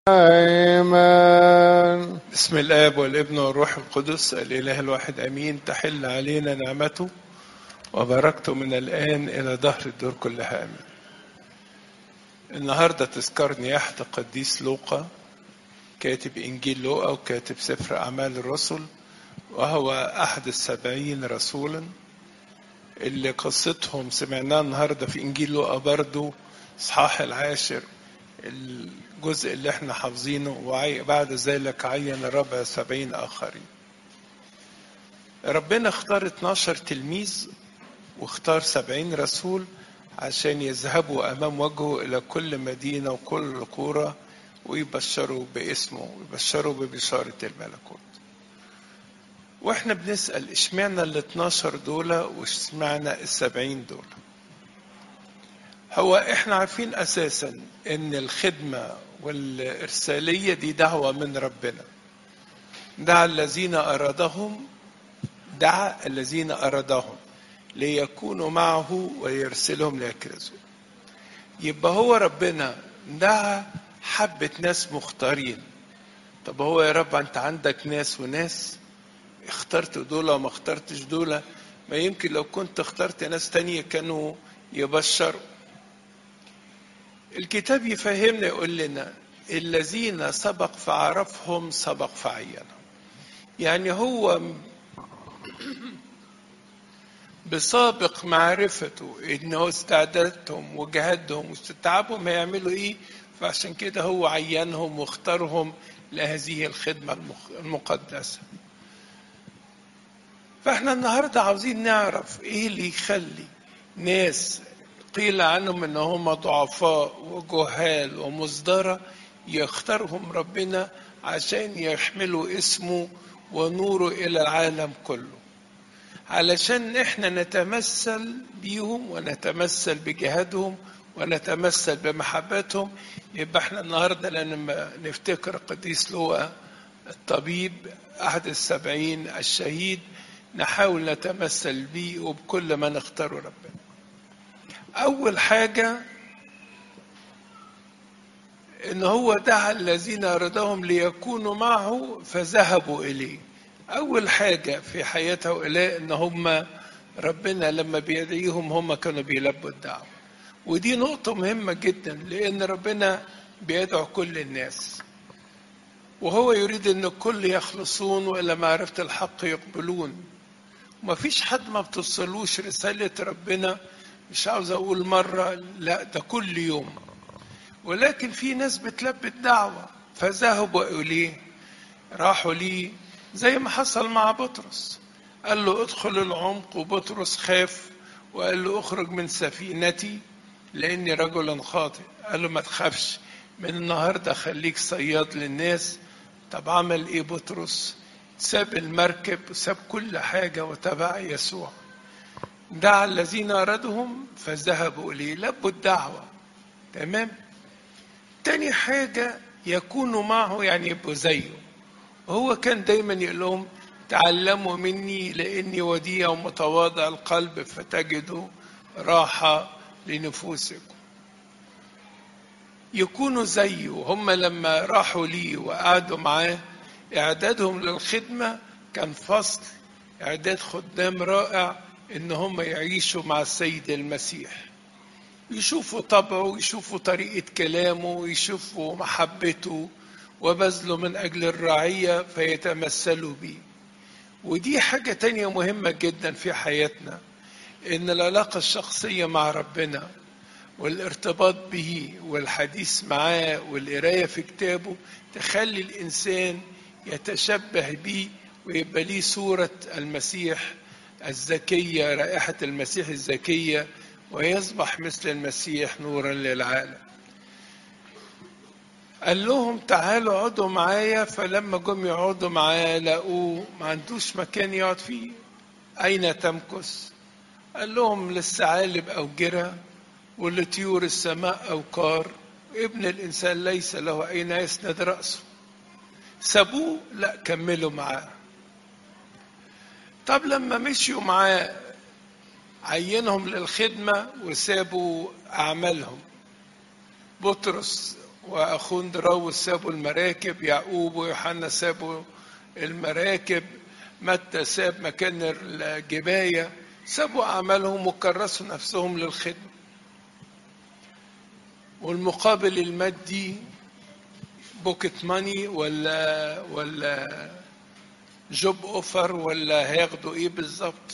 آمين بسم الآب والابن والروح القدس الإله الواحد أمين تحل علينا نعمته وبركته من الآن إلى دهر الدور كلها آمين النهاردة تذكر نياحة القديس لوقا كاتب إنجيل لوقا وكاتب سفر أعمال الرسل وهو أحد السبعين رسولا اللي قصتهم سمعناها النهاردة في إنجيل لوقا برضو إصحاح العاشر الجزء اللي احنا حافظينه وبعد ذلك عين ربع سبعين آخرين ربنا اختار 12 تلميذ واختار سبعين رسول عشان يذهبوا أمام وجهه إلى كل مدينة وكل قرى ويبشروا باسمه ويبشروا ببشارة الملكوت واحنا بنسأل اشمعنى ال 12 دول واشمعنى السبعين دول هو احنا عارفين اساسا ان الخدمة والارسالية دي دعوة من ربنا دعا الذين ارادهم دعا الذين ارادهم ليكونوا معه ويرسلهم ليكرزوا يبقى هو ربنا دعا حبة ناس مختارين طب هو يا رب انت عندك ناس وناس اخترت دول وما اخترتش دول ما يمكن لو كنت اخترت ناس تانية كانوا يبشروا الكتاب يفهمنا يقول لنا الذين سبق فعرفهم سبق فعينهم يعني هو بسابق معرفته انه استعداداتهم وجهادهم واستتعابهم هيعملوا ايه فعشان كده هو عينهم واختارهم لهذه الخدمة المقدسة فاحنا النهاردة عاوزين نعرف ايه اللي يخلي ناس قيل عنهم ان هم ضعفاء وجهال ومصدرة يختارهم ربنا عشان يحملوا اسمه ونوره الى العالم كله علشان احنا نتمثل بيهم ونتمثل بجهادهم ونتمثل بمحبتهم يبقى احنا النهارده لما نفتكر القديس لوقا الطبيب احد السبعين الشهيد نحاول نتمثل بيه وبكل ما نختاره ربنا اول حاجه ان هو دعا الذين ارادهم ليكونوا معه فذهبوا اليه اول حاجه في حياه هؤلاء ان هم ربنا لما بيدعيهم هم كانوا بيلبوا الدعوه ودي نقطه مهمه جدا لان ربنا بيدعو كل الناس وهو يريد ان الكل يخلصون والى معرفه الحق يقبلون وما فيش حد ما بتصلوش رساله ربنا مش عاوز اقول مره لا ده كل يوم ولكن في ناس بتلبي الدعوه فذهبوا اليه راحوا ليه زي ما حصل مع بطرس قال له ادخل العمق وبطرس خاف وقال له اخرج من سفينتي لاني رجل خاطئ قال له ما تخافش من النهارده خليك صياد للناس طب عمل ايه بطرس ساب المركب وساب كل حاجه وتبع يسوع دعا الذين أرادهم فذهبوا إليه لبوا الدعوة تمام تاني حاجة يكونوا معه يعني يبقوا زيه هو كان دايما يقول لهم تعلموا مني لاني وديع ومتواضع القلب فتجدوا راحه لنفوسكم يكونوا زيه هم لما راحوا ليه وقعدوا معاه اعدادهم للخدمه كان فصل اعداد خدام رائع ان هم يعيشوا مع السيد المسيح يشوفوا طبعه يشوفوا طريقه كلامه يشوفوا محبته وبذله من أجل الرعية فيتمثلوا به ودي حاجة تانية مهمة جدا في حياتنا إن العلاقة الشخصية مع ربنا والارتباط به والحديث معاه والقراية في كتابه تخلي الإنسان يتشبه به ويبقى ليه صورة المسيح الزكية رائحة المسيح الزكية ويصبح مثل المسيح نورا للعالم قال لهم تعالوا اقعدوا معايا فلما جم يقعدوا معاه لقوه ما عندوش مكان يقعد فيه أين تمكث؟ قال لهم للثعالب أوجرة ولطيور السماء أوقار ابن الإنسان ليس له أين يسند رأسه سابوه لا كملوا معاه طب لما مشيوا معاه عينهم للخدمة وسابوا أعمالهم بطرس واخوه اندراوس سابوا المراكب يعقوب ويوحنا سابوا المراكب متى ساب مكان الجبايه سابوا اعمالهم وكرسوا نفسهم للخدمه والمقابل المادي بوكيت ماني ولا ولا جوب اوفر ولا هياخدوا ايه بالظبط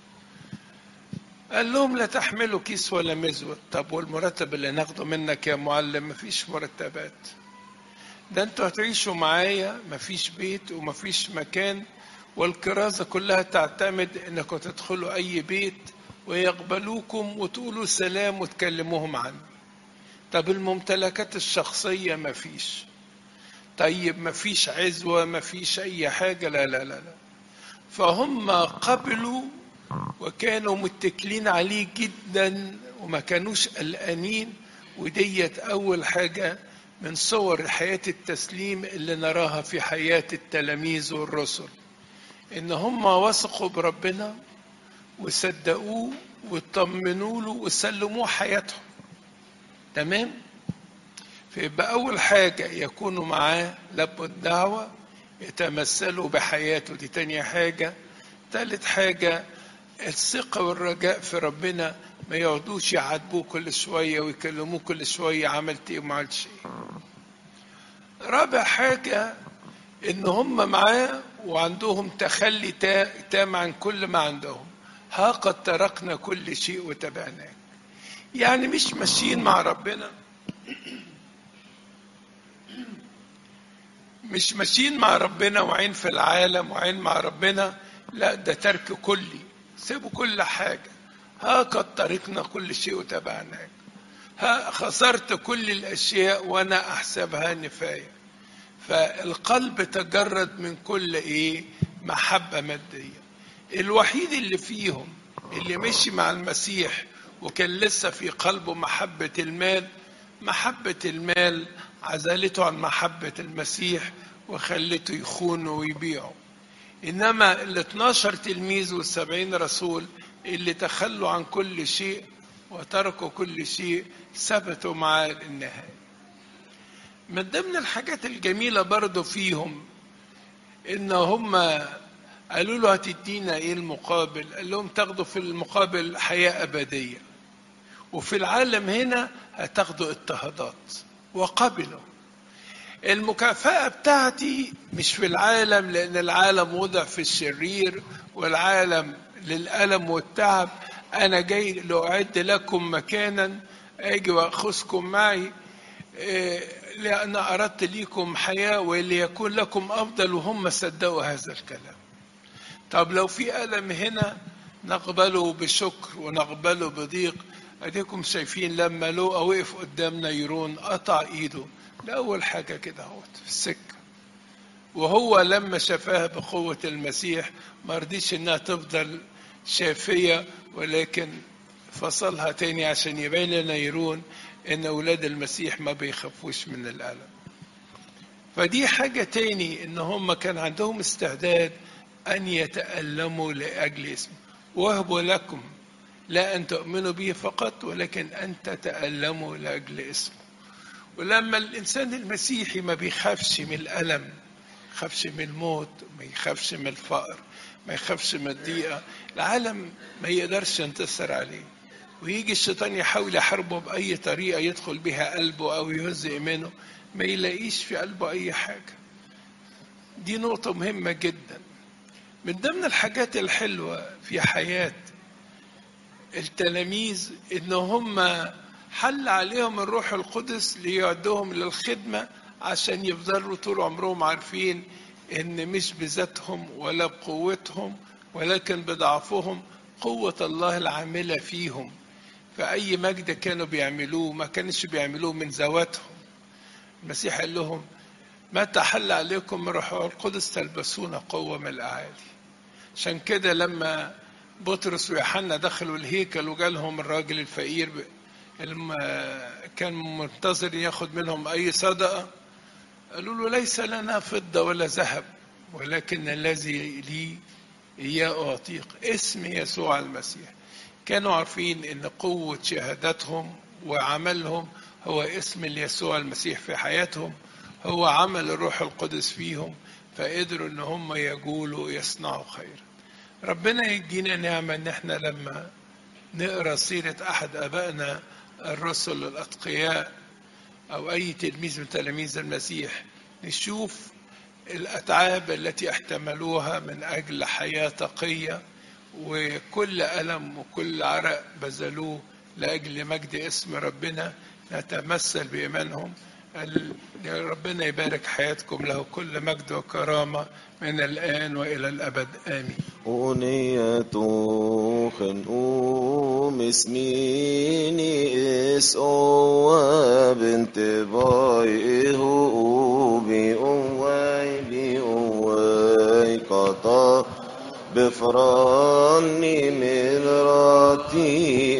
قال لهم لا تحملوا كيس ولا مزود طب والمرتب اللي ناخده منك يا معلم مفيش مرتبات ده انتوا هتعيشوا معايا مفيش بيت ومفيش مكان والكرازة كلها تعتمد انكم تدخلوا اي بيت ويقبلوكم وتقولوا سلام وتكلموهم عني طب الممتلكات الشخصية مفيش طيب مفيش عزوة مفيش أي حاجة لا لا لا لا فهم قبلوا وكانوا متكلين عليه جدا وما كانوش قلقانين وديت أول حاجة من صور حياة التسليم اللي نراها في حياة التلاميذ والرسل إن هم وثقوا بربنا وصدقوه واطمنوا له وسلموه حياتهم تمام فيبقى أول حاجة يكونوا معاه لبوا الدعوة يتمثلوا بحياته دي تاني حاجة تالت حاجة الثقة والرجاء في ربنا ما يقعدوش يعاتبوه كل شوية ويكلموه كل شوية عملت ايه وما عملتش ايه رابع حاجة ان هم معاه وعندهم تخلي تام عن كل ما عندهم ها قد تركنا كل شيء وتبعناك يعني مش ماشيين مع ربنا مش ماشيين مع ربنا وعين في العالم وعين مع ربنا لا ده ترك كلي سيبوا كل حاجة ها قد تركنا كل شيء وتبعناك ها خسرت كل الأشياء وأنا أحسبها نفاية فالقلب تجرد من كل إيه محبة مادية الوحيد اللي فيهم اللي مشي مع المسيح وكان لسه في قلبه محبة المال محبة المال عزلته عن محبة المسيح وخلته يخونه ويبيعه إنما ال 12 تلميذ والسبعين رسول اللي تخلوا عن كل شيء وتركوا كل شيء ثبتوا معاه للنهاية من ضمن الحاجات الجميلة برضو فيهم إن هم قالوا له هتدينا إيه المقابل قال لهم تاخدوا في المقابل حياة أبدية وفي العالم هنا هتاخدوا اضطهادات وقبلوا المكافأة بتاعتي مش في العالم لأن العالم وضع في الشرير والعالم للألم والتعب أنا جاي لأعد لكم مكانا أجي وأخذكم معي لأن أردت ليكم حياة وليكون لكم أفضل وهم صدقوا هذا الكلام طب لو في ألم هنا نقبله بشكر ونقبله بضيق اديكم شايفين لما لوقا وقف قدام نيرون قطع ايده ده اول حاجه كده اهوت في السكه وهو لما شافاها بقوه المسيح ما رضيش انها تفضل شافيه ولكن فصلها تاني عشان يبين لنيرون ان اولاد المسيح ما بيخافوش من الالم فدي حاجه تاني ان هم كان عندهم استعداد ان يتالموا لاجل اسمه وهبوا لكم لا أن تؤمنوا به فقط ولكن أن تتألموا لأجل اسمه ولما الإنسان المسيحي ما بيخافش من الألم ما يخافش من الموت ما يخافش من الفقر ما يخافش من الضيقة العالم ما يقدرش ينتصر عليه ويجي الشيطان يحاول يحاربه بأي طريقة يدخل بها قلبه أو يهز إيمانه ما يلاقيش في قلبه أي حاجة دي نقطة مهمة جدا من ضمن الحاجات الحلوة في حياة التلاميذ ان هم حل عليهم الروح القدس ليعدهم للخدمه عشان يفضلوا طول عمرهم عارفين ان مش بذاتهم ولا بقوتهم ولكن بضعفهم قوه الله العامله فيهم فاي مجد كانوا بيعملوه ما كانش بيعملوه من ذواتهم المسيح قال لهم متى حل عليكم من روح القدس تلبسون قوه من الاعالي عشان كده لما بطرس ويوحنا دخلوا الهيكل وجالهم الراجل الفقير كان منتظر ياخد منهم اي صدقه قالوا له ليس لنا فضه ولا ذهب ولكن الذي لي اياه اعطيك اسم يسوع المسيح كانوا عارفين ان قوه شهادتهم وعملهم هو اسم يسوع المسيح في حياتهم هو عمل الروح القدس فيهم فقدروا ان هم يقولوا يصنعوا خير ربنا يدينا نعمة ان احنا لما نقرا سيرة احد ابائنا الرسل الاتقياء او اي تلميذ من تلاميذ المسيح نشوف الاتعاب التي احتملوها من اجل حياة تقية وكل ألم وكل عرق بذلوه لأجل مجد اسم ربنا نتمثل بإيمانهم يا ربنا يبارك حياتكم له كل مجد وكرامة من الآن وإلى الأبد آمين أغنية خنقوم اسميني اس او بنت باي هو بي اوي بي اوي قطا بفراني من راتي